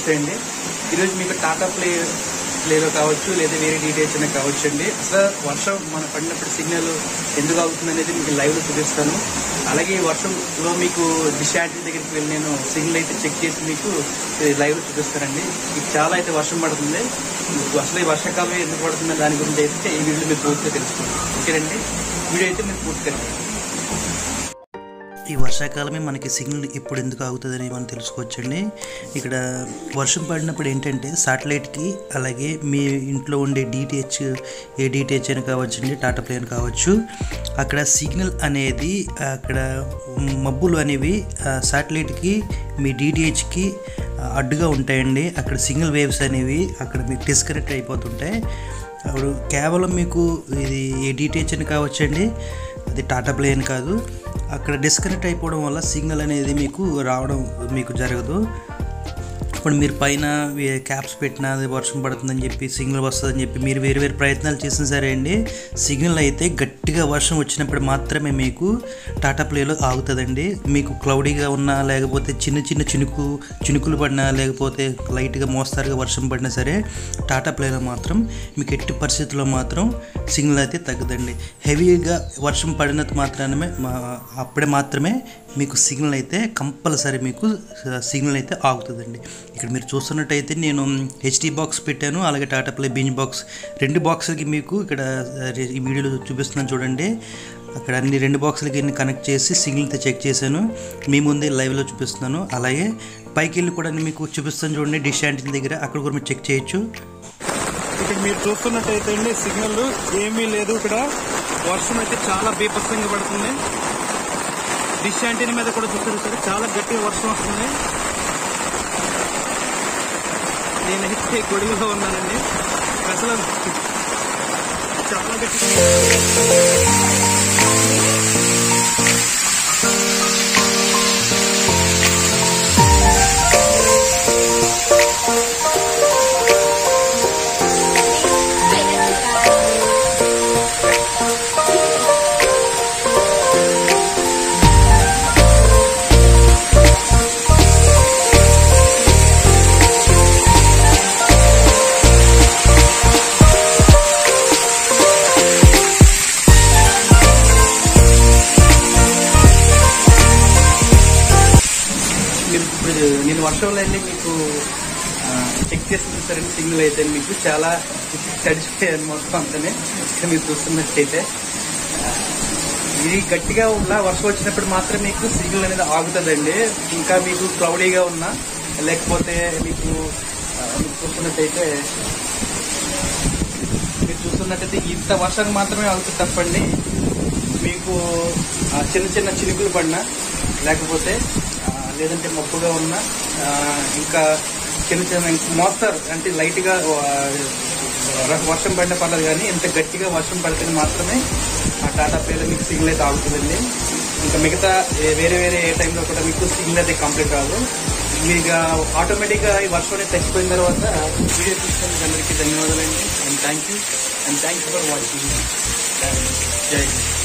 నమస్తే అండి ఈరోజు మీకు టాటా ప్లే ప్లేలో కావచ్చు లేదా వేరే డీటెయిల్స్ అయినా కావచ్చు అండి అసలు వర్షం మన పడినప్పుడు సిగ్నల్ ఎందుకు అవుతుంది అనేది మీకు లైవ్లో చూపిస్తాను అలాగే ఈ వర్షంలో మీకు డిషాంటి దగ్గరికి వెళ్ళి నేను సిగ్నల్ అయితే చెక్ చేసి మీకు లైవ్లో చూపిస్తానండి మీకు చాలా అయితే వర్షం పడుతుంది మీకు అసలు ఈ వర్షాకాలం ఎందుకు పడుతుందో దాని గురించి అయితే ఈ వీడియో మీరు పూర్తిగా తెలుసుకోండి ఓకేనండి వీడియో అయితే మీరు పూర్తిగా ఈ వర్షాకాలమే మనకి సిగ్నల్ ఎప్పుడు ఎందుకు ఆగుతుందని మనం తెలుసుకోవచ్చండి ఇక్కడ వర్షం పడినప్పుడు ఏంటంటే సాటిలైట్కి అలాగే మీ ఇంట్లో ఉండే డిటిహెచ్ ఏ డిటిహెచ్ అయినా కావచ్చండి టాటా ప్లేన్ కావచ్చు అక్కడ సిగ్నల్ అనేది అక్కడ మబ్బులు అనేవి సాటిలైట్కి మీ డిటిహెచ్కి అడ్డుగా ఉంటాయండి అక్కడ సిగ్నల్ వేవ్స్ అనేవి అక్కడ మీకు డిస్కనెక్ట్ అయిపోతుంటాయి అప్పుడు కేవలం మీకు ఇది ఏ డిటిహెచ్ అని కావచ్చండి అది టాటా ప్లే అని కాదు అక్కడ డిస్కనెక్ట్ అయిపోవడం వల్ల సిగ్నల్ అనేది మీకు రావడం మీకు జరగదు ఇప్పుడు మీరు పైన వే- క్యాప్స్ పెట్టినా అది వర్షం పడుతుందని చెప్పి సిగ్నల్ వస్తుందని చెప్పి మీరు వేరు వేరు ప్రయత్నాలు చేసిన సరే అండి సిగ్నల్ అయితే గట్టిగా వర్షం వచ్చినప్పుడు మాత్రమే మీకు టాటా ప్లేలో ఆగుతుందండి మీకు క్లౌడీగా ఉన్నా లేకపోతే చిన్న చిన్న చినుకు చినుకులు పడినా లేకపోతే లైట్గా మోస్తారుగా వర్షం పడినా సరే టాటా ప్లేలో మాత్రం మీకు ఎట్టి పరిస్థితుల్లో మాత్రం సిగ్నల్ అయితే తగ్గదండి హెవీగా వర్షం పడినంత మాత్రమే మా- అప్పుడే మాత్రమే మీకు సిగ్నల్ అయితే కంపల్సరీ మీకు సిగ్నల్ అయితే ఆగుతుందండి ఇక్కడ మీరు చూస్తున్నట్టయితే నేను హెచ్డి బాక్స్ పెట్టాను అలాగే టాటా ప్లే బీన్ బాక్స్ రెండు బాక్సులకి మీకు ఇక్కడ ఆ, ఈ వీడియోలో చూపిస్తున్నాను చూడండి అక్కడ అన్ని రెండు బాక్సులకి అన్ని కనెక్ట్ చేసి సిగ్నల్ అయితే చెక్ చేశాను మీ ముందే లైవ్లో చూపిస్తున్నాను అలాగే పైకి వెళ్ళి కూడా మీకు చూపిస్తాను చూడండి డిష్ యాంటీన్ దగ్గర అక్కడ కూడా మీరు చెక్ చేయొచ్చు ఇక్కడ మీరు చూస్తున్నట్టయితే అండి సిగ్నల్ ఏమీ లేదు ఇక్కడ వర్షం అయితే చాలా బీభత్సంగా పడుతుంది డిష్ యాంటీనా మీద కూడా చూస్తారు సార్ చాలా గట్టిగా వర్షం వస్తుంది నేనైతే గొడుగులో ఉన్నానండి అసలు చాలా గట్టిగా మీరు ఇప్పుడు నేను వర్షంలో వెళ్ళి మీకు చెక్ చేసి చూస్తారండి సిగ్నల్ అయితే మీకు చాలా తడిచిపోయాను మొత్తం అంతనే ఇక్కడ మీరు చూస్తున్నట్టయితే ఆ, ఇది గట్టిగా ఉన్న వర్షం వచ్చినప్పుడు మాత్రం మీకు సిగ్నల్ అనేది ఆగుతుందండి ఇంకా మీకు క్లౌడీగా ఉన్నా లేకపోతే మీకు ఆ, మీరు చూస్తున్నట్టయితే మీరు చూస్తున్నట్టయితే ఇంత వర్షానికి మాత్రమే ఆగుతుంది తప్పండి మీకు ఆ, చిన్న చిన్న చినుకులు పడినా లేకపోతే ఆ, లేదంటే మబ్బుగా ఉన్న ఆ, ఇంకా చిన్న చిన్న మోస్తారు అంటే లైట్గా ఆ, వర్షం పడిన పర్లేదు కానీ ఇంత గట్టిగా వర్షం పడితే మాత్రమే ఆ టాటా పేలో మీకు సిగ్నల్ అయితే ఆగుతుందండి ఇంకా మిగతా ఏ- వేరే వేరే ఏ టైంలో కూడా మీకు సిగ్నల్ అయితే కంప్లీట్ కాదు మీరు ఇక ఆటోమేటిక్గా ఈ వర్షం అనేది తగ్గిపోయిన తర్వాత వీడియో చూస్తున్న అందరికీ ధన్యవాదాలండి and thank you and thank you for watching జై హింద్